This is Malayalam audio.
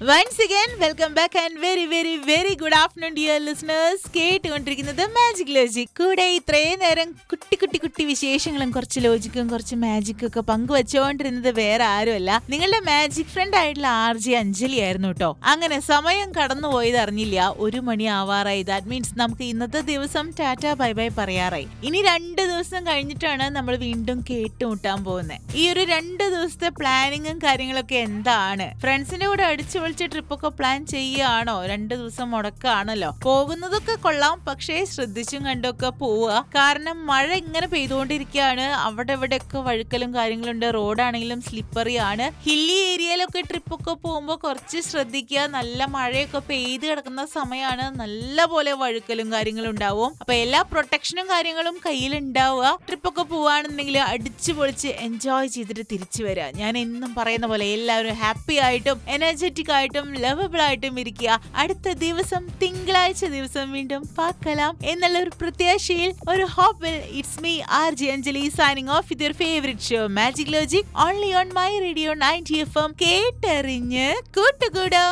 once again welcome back and very very very good afternoon dear listeners കേട്ടുകൊണ്ടിരിക്കുന്നത് മാജിക് ലോജിക് കൂടെ ഇത്രയും നേരം കുട്ടി കുട്ടി കുട്ടി വിശേഷങ്ങളും കുറച്ച് ലോജിക്കും കുറച്ച് മാജിക്കും ഒക്കെ പങ്കുവെച്ചുകൊണ്ടിരുന്നത് വേറെ ആരുമല്ല നിങ്ങളുടെ മാജിക് ഫ്രണ്ട് ആയിട്ടുള്ള ആർ ജെ അഞ്ജലി ആയിരുന്നു കേട്ടോ അങ്ങനെ സമയം കടന്നു പോയത് അറിഞ്ഞില്ല ഒരു മണി ആവാറായി ദാറ്റ് മീൻസ് നമുക്ക് ഇന്നത്തെ ദിവസം ടാറ്റ ബൈ ബൈ പറയാറായി ഇനി രണ്ട് ദിവസം കഴിഞ്ഞിട്ടാണ് നമ്മൾ വീണ്ടും കേട്ടുമുട്ടാൻ പോകുന്നത് ഈ ഒരു രണ്ട് ദിവസത്തെ പ്ലാനിങ്ങും കാര്യങ്ങളൊക്കെ എന്താണ് ഫ്രണ്ട്സിന്റെ കൂടെ അടിച്ചു പൊളിച്ച ട്രിപ്പൊക്കെ പ്ലാൻ ചെയ്യുകയാണോ രണ്ട് ദിവസം മുടക്കാണല്ലോ പോകുന്നതൊക്കെ കൊള്ളാം പക്ഷേ ശ്രദ്ധിച്ചും കണ്ടൊക്കെ പോവുക കാരണം മഴ ഇങ്ങനെ പെയ്തുകൊണ്ടിരിക്കുകയാണ് അവിടെ ഇവിടെയൊക്കെ വഴുക്കലും കാര്യങ്ങളുണ്ട് റോഡാണെങ്കിലും സ്ലിപ്പറി ആണ് ഹില്ലി ഏരിയയിലൊക്കെ ട്രിപ്പൊക്കെ പോകുമ്പോൾ കുറച്ച് ശ്രദ്ധിക്കുക നല്ല മഴയൊക്കെ പെയ്ത് കിടക്കുന്ന സമയമാണ് നല്ല പോലെ വഴുക്കലും കാര്യങ്ങളും ഉണ്ടാവും അപ്പൊ എല്ലാ പ്രൊട്ടക്ഷനും കാര്യങ്ങളും കയ്യിലുണ്ടാവുക ട്രിപ്പൊക്കെ പോവാണെന്നുണ്ടെങ്കിൽ അടിച്ചു പൊളിച്ച് എൻജോയ് ചെയ്തിട്ട് തിരിച്ചു വരിക ഞാൻ എന്നും പറയുന്ന പോലെ എല്ലാവരും ഹാപ്പി ആയിട്ടും എനർജറ്റിക് ആയിട്ടും ലവബിൾ ആയിട്ടും ഇരിക്കുക അടുത്ത ദിവസം തിങ്കളാഴ്ച ദിവസം വീണ്ടും പാക്കലാം എന്നുള്ള ഒരു പ്രത്യാശയിൽ ഒരു ഹോപ്പിൽ it's me R J Anjali signing off with your favourite show magic logic only on my radio ninety F M കേട്ടറിഞ്ഞ് കൂട്ടുകൂടാം